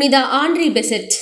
புனித ஆண்ட்ரி பெசெட்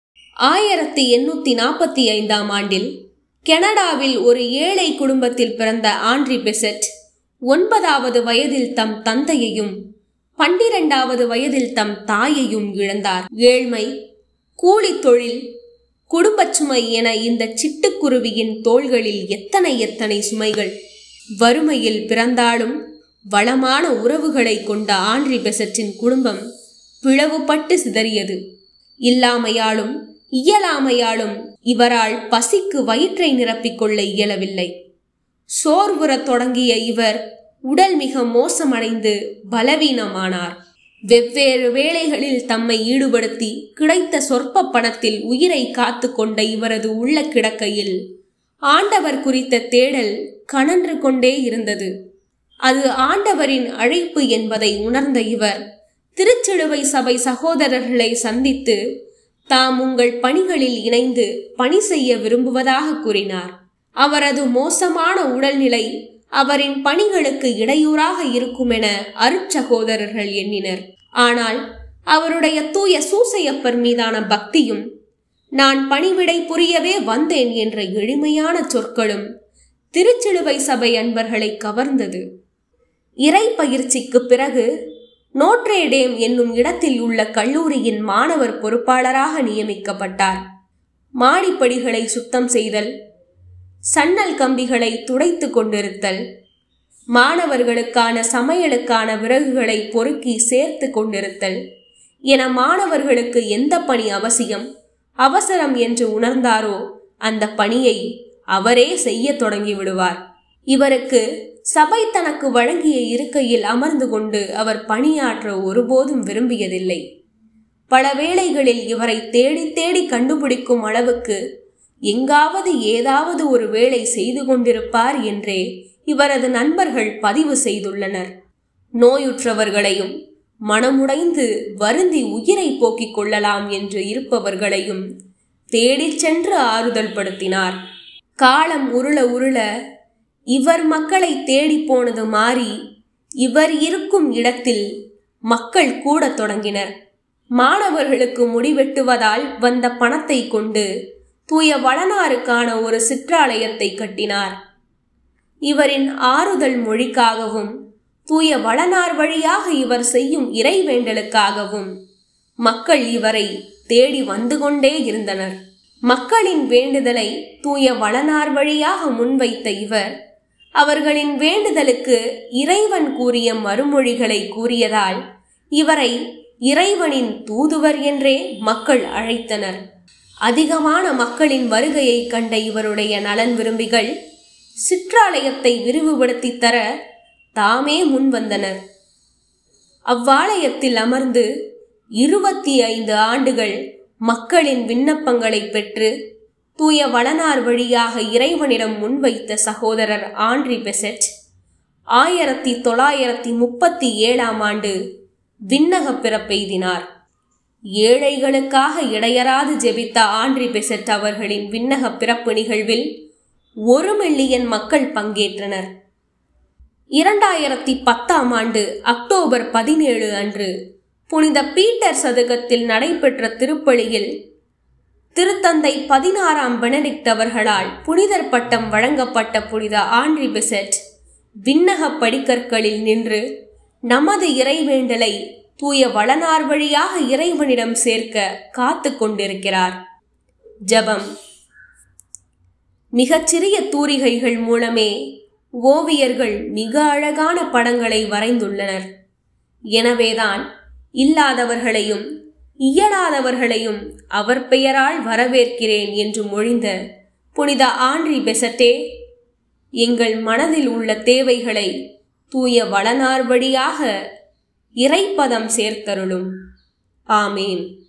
ஆயிரத்தி எண்ணூத்தி நாற்பத்தி ஐந்தாம் ஆண்டில் கனடாவில் ஒரு ஏழை குடும்பத்தில் பிறந்த ஆண்ட்ரி பெசெட் ஒன்பதாவது வயதில் தம் தந்தையையும் பன்னிரண்டாவது வயதில் தம் தாயையும் இழந்தார் ஏழ்மை கூலித் தொழில் குடும்பச் சுமை என இந்த சிட்டுக்குருவியின் தோள்களில் எத்தனை எத்தனை சுமைகள் வறுமையில் பிறந்தாலும் வளமான உறவுகளை கொண்ட ஆண்ட்ரி பெசட்டின் குடும்பம் பிளவுபட்டு சிதறியது இல்லாமையாலும் இயலாமையாலும் இவரால் பசிக்கு வயிற்றை நிரப்பிக் கொள்ள இயலவில்லை சோர்வுறத் தொடங்கிய இவர் உடல் மிக மோசமடைந்து பலவீனமானார் வெவ்வேறு வேளைகளில் தம்மை ஈடுபடுத்தி கிடைத்த சொற்ப பணத்தில் உயிரை காத்து கொண்ட இவரது உள்ள கிடக்கையில் ஆண்டவர் குறித்த தேடல் கனன்று கொண்டே இருந்தது அது ஆண்டவரின் அழைப்பு என்பதை உணர்ந்த இவர் திருச்சிலுவை சபை சகோதரர்களை சந்தித்து தாம் உங்கள் பணிகளில் இணைந்து பணி செய்ய விரும்புவதாக கூறினார் அவரது மோசமான உடல்நிலை அவரின் பணிகளுக்கு இடையூறாக இருக்குமென அருட்சகோதரர்கள் எண்ணினர் ஆனால் அவருடைய தூய சூசையப்பர் மீதான பக்தியும் நான் பணிவிடை புரியவே வந்தேன் என்ற எளிமையான சொற்களும் திருச்சிலுவை சபை அன்பர்களை கவர்ந்தது இறை பயிற்சிக்கு பிறகு நோட்ரேடேம் என்னும் இடத்தில் உள்ள கல்லூரியின் மாணவர் பொறுப்பாளராக நியமிக்கப்பட்டார் மாடிப்படிகளை சுத்தம் செய்தல் சன்னல் கம்பிகளை துடைத்து கொண்டிருத்தல் மாணவர்களுக்கான சமையலுக்கான விறகுகளை பொறுக்கி சேர்த்து கொண்டிருத்தல் என மாணவர்களுக்கு எந்த பணி அவசியம் அவசரம் என்று உணர்ந்தாரோ அந்த பணியை அவரே செய்ய தொடங்கி விடுவார் இவருக்கு சபை தனக்கு வழங்கிய இருக்கையில் அமர்ந்து கொண்டு அவர் பணியாற்ற ஒருபோதும் விரும்பியதில்லை பல வேளைகளில் இவரை தேடி தேடி கண்டுபிடிக்கும் அளவுக்கு எங்காவது ஏதாவது ஒரு வேலை செய்து கொண்டிருப்பார் என்றே இவரது நண்பர்கள் பதிவு செய்துள்ளனர் நோயுற்றவர்களையும் மனமுடைந்து வருந்தி உயிரை போக்கிக் கொள்ளலாம் என்று இருப்பவர்களையும் தேடிச் சென்று ஆறுதல் படுத்தினார் காலம் உருள உருள இவர் மக்களை தேடி போனது மாறி இவர் இருக்கும் இடத்தில் மக்கள் கூடத் தொடங்கினர் மாணவர்களுக்கு முடிவெட்டுவதால் வந்த பணத்தை கொண்டு தூய வளனாருக்கான ஒரு சிற்றாலயத்தை கட்டினார் இவரின் ஆறுதல் மொழிக்காகவும் தூய வளனார் வழியாக இவர் செய்யும் இறைவேண்டலுக்காகவும் மக்கள் இவரை தேடி வந்து கொண்டே இருந்தனர் மக்களின் வேண்டுதலை தூய வளனார் வழியாக முன்வைத்த இவர் அவர்களின் வேண்டுதலுக்கு இறைவன் கூறிய மறுமொழிகளை கூறியதால் இவரை இறைவனின் தூதுவர் என்றே மக்கள் அழைத்தனர் அதிகமான மக்களின் வருகையை கண்ட இவருடைய நலன் விரும்பிகள் சிற்றாலயத்தை விரிவுபடுத்தி தர தாமே முன்வந்தனர் அவ்வாலயத்தில் அமர்ந்து இருபத்தி ஐந்து ஆண்டுகள் மக்களின் விண்ணப்பங்களை பெற்று தூய வளனார் வழியாக இறைவனிடம் முன்வைத்த சகோதரர் ஆண்ட்ரி பெசெட் ஆயிரத்தி தொள்ளாயிரத்தி முப்பத்தி ஏழாம் ஆண்டு விண்ணக பிறப்பெய்தினார் ஏழைகளுக்காக இடையராது ஜெபித்த ஆண்ட்ரி பெசெட் அவர்களின் விண்ணக பிறப்பு நிகழ்வில் ஒரு மில்லியன் மக்கள் பங்கேற்றனர் இரண்டாயிரத்தி பத்தாம் ஆண்டு அக்டோபர் பதினேழு அன்று புனித பீட்டர் சதுக்கத்தில் நடைபெற்ற திருப்பலியில் திருத்தந்தை பதினாறாம் பெனடிக்ட் அவர்களால் புனிதர் பட்டம் வழங்கப்பட்ட புனித ஆண்ட்ரி பெசெட் விண்ணக படிக்கற்களில் நின்று நமது இறைவேண்டலை தூய வளனார் வழியாக இறைவனிடம் சேர்க்க காத்து கொண்டிருக்கிறார் ஜபம் மிகச்சிறிய தூரிகைகள் மூலமே ஓவியர்கள் மிக அழகான படங்களை வரைந்துள்ளனர் எனவேதான் இல்லாதவர்களையும் இயலாதவர்களையும் அவர் பெயரால் வரவேற்கிறேன் என்று மொழிந்த புனித ஆண்ட்ரி பெசட்டே எங்கள் மனதில் உள்ள தேவைகளை தூய வளனார் வழியாக இறைப்பதம் சேர்த்தருளும் ஆமேன்